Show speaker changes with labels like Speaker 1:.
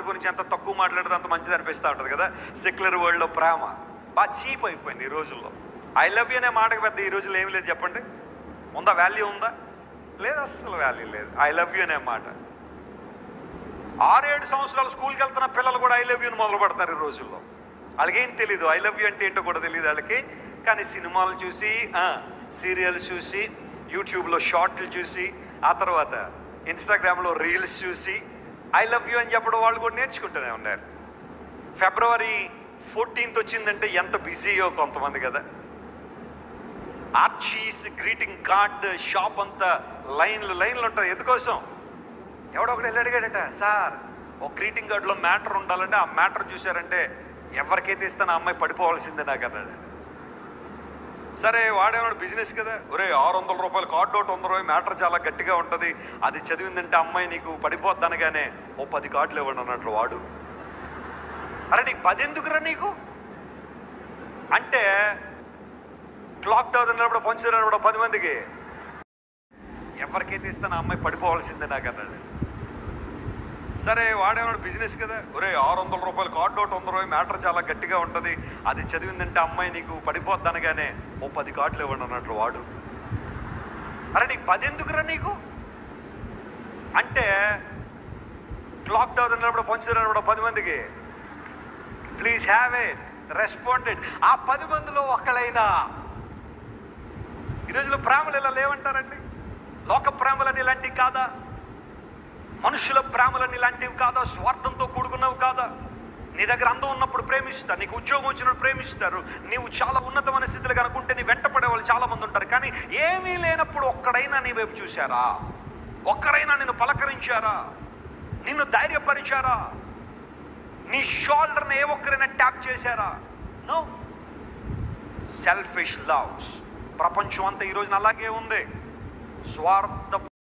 Speaker 1: గురించి ఎంత తక్కువ మాట్లాడితే అంత మంచిది అనిపిస్తూ ఉంటుంది కదా సెక్యులర్ వరల్డ్లో ప్రేమ బాగా చీప్ అయిపోయింది ఈ రోజుల్లో ఐ లవ్ యూ అనే మాటకు పెద్ద ఈ రోజుల్లో ఏమి లేదు చెప్పండి ఉందా వాల్యూ ఉందా లేదు అస్సలు వాల్యూ లేదు ఐ లవ్ యూ అనే మాట ఆరేడు సంవత్సరాలు స్కూల్కి వెళ్తున్న పిల్లలు కూడా ఐ లవ్ యూని మొదలు పెడతారు ఈ రోజుల్లో వాళ్ళకేం తెలీదు ఐ లవ్ యూ అంటే ఏంటో కూడా తెలియదు వాళ్ళకి కానీ సినిమాలు చూసి సీరియల్స్ చూసి యూట్యూబ్లో షార్ట్లు చూసి ఆ తర్వాత ఇన్స్టాగ్రామ్లో రీల్స్ చూసి ఐ లవ్ యూ అని చెప్పడం వాళ్ళు కూడా నేర్చుకుంటూనే ఉన్నారు ఫిబ్రవరి ఫోర్టీన్త్ వచ్చిందంటే ఎంత బిజీయో కొంతమంది కదా ఆర్చీస్ గ్రీటింగ్ కార్డ్ షాప్ అంతా లైన్లు లైన్లు ఉంటుంది ఎందుకోసం ఎవడో ఒకడు వెళ్ళి అడిగాడట సార్ ఒక గ్రీటింగ్ కార్డులో మ్యాటర్ ఉండాలంటే ఆ మ్యాటర్ చూశారంటే ఎవరికైతే ఇస్తానో ఆ అమ్మాయి పడిపోవాల్సిందే నాకు అన్నాడు సరే వాడేవాడు బిజినెస్ కదా ఒరే ఆరు వందల రూపాయలు కార్డు ఒకటి వంద రూపాయలు మ్యాటర్ చాలా గట్టిగా ఉంటుంది అది చదివిందంటే అమ్మాయి నీకు పడిపోద్దనగానే ఓ పది కార్డులు ఇవ్వండి అన్నట్లు వాడు అరే నీకు పది ఎందుకురా నీకు అంటే క్లాక్ టవర్ నిలబడ పంచుతున్నారు పది మందికి ఎవరికైతే ఇస్తానో ఆ అమ్మాయి పడిపోవాల్సిందే నాకు అన్నాడు సరే వాడేవాడు బిజినెస్ కదా ఒరే ఆరు వందల రూపాయలు కార్డు ఒకటి వంద రూపాయలు మ్యాటర్ చాలా గట్టిగా ఉంటుంది అది చదివిందంటే అమ్మాయి నీకు పడిపోద్ది అనగానే ఓ పది కార్డులు ఇవ్వండి అన్నట్లు వాడు అరే నీకు పది ఎందుకురా నీకు అంటే క్లాక్ టవర్ నిలబడ పంచుతున్నారు పది మందికి ప్లీజ్ హ్యావ్ ఇట్ రెస్పాండెడ్ ఆ పది మందిలో ఒకళ్ళైనా ఈ రోజులో ప్రేమలు ఇలా లేవంటారండి లోక ప్రేమలని ఇలాంటివి కాదా మనుషుల ప్రేమలని ఇలాంటివి కాదా స్వార్థంతో కూడుకున్నవి కాదా నీ దగ్గర అందం ఉన్నప్పుడు ప్రేమిస్తారు నీకు ఉద్యోగం వచ్చినప్పుడు ప్రేమిస్తారు నీవు చాలా ఉన్నతమైన స్థితిలో కనుకుంటే నీ వెంట పడే వాళ్ళు చాలా మంది ఉంటారు కానీ ఏమీ లేనప్పుడు ఒక్కడైనా నీ వైపు చూశారా ఒక్కరైనా నిన్ను పలకరించారా నిన్ను ధైర్యపరిచారా నీ షోల్డర్ని ఏ ఒక్కరైనా ట్యాప్ చేశారా నో సెల్ఫిష్ లవ్స్ ప్రపంచం అంతా ఈ రోజున అలాగే ఉంది స్వార్థ